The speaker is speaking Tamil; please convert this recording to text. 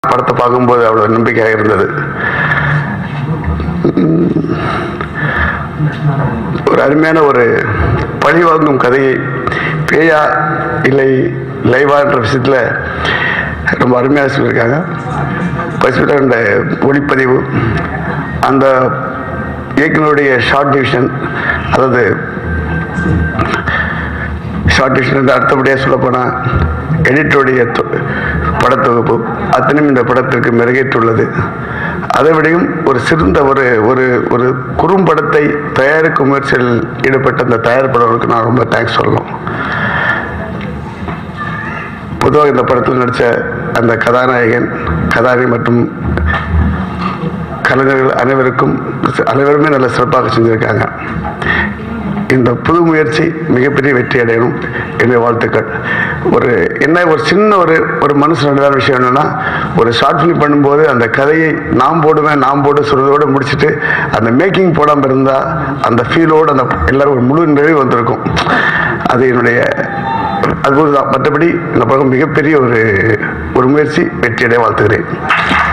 படத்தை பார்க்கும்போது அவ்வளோ நம்பிக்கையாக இருந்தது உம், ஒரு அருமையான ஒரு பழிவாங்கும் கதையை பேயா இல்லை லைவான்ற விஷயத்தில் ரொம்ப அருமையாக சொல்லியிருக்காங்க பசுபில் அந்த ஒளிப்பதிவு அந்த இயக்குனருடைய ஷார்ட் டிவிஷன் அதாவது ஷார்ட் டிவிஷன் அடுத்தபடியாக சொல்லப்போனால் எடிட்டருடைய தொ- படத்தொகுப்பு அத்தனையும் இந்த படத்திற்கு மெருகேற்றுள்ளது அதை விடையும் ஒரு சிறந்த ஒரு ஒரு ஒரு குறும்படத்தை தயாரிக்கும் முயற்சியில் ஈடுபட்ட அந்த தயாரிப்பாளருக்கு நான் ரொம்ப தேங்க்ஸ் சொல்லணும் பொதுவாக இந்த படத்தில் நடித்த அந்த கதாநாயகன் கதாநாயகி மற்றும் கலைஞர்கள் அனைவருக்கும் அனைவருமே நல்ல சிறப்பாக செஞ்சுருக்காங்க இந்த புது முயற்சி மிகப்பெரிய வெற்றி அடையணும் என்னுடைய வாழ்த்துக்கள் ஒரு என்ன ஒரு சின்ன ஒரு ஒரு மனசு நடந்த விஷயம் என்னன்னா ஒரு ஷார்ட் ஃபிலிம் பண்ணும்போது அந்த கதையை நாம் போடுவேன் நாம் போட்டு சொல்றதோடு முடிச்சுட்டு அந்த மேக்கிங் போடாமல் இருந்தால் அந்த ஃபீலோடு அந்த எல்லாரும் ஒரு முழு நிறைவு வந்திருக்கும் அது என்னுடைய அதுபோல் தான் மற்றபடி இந்த படம் மிகப்பெரிய ஒரு ஒரு முயற்சி வெற்றியடைய வாழ்த்துகிறேன்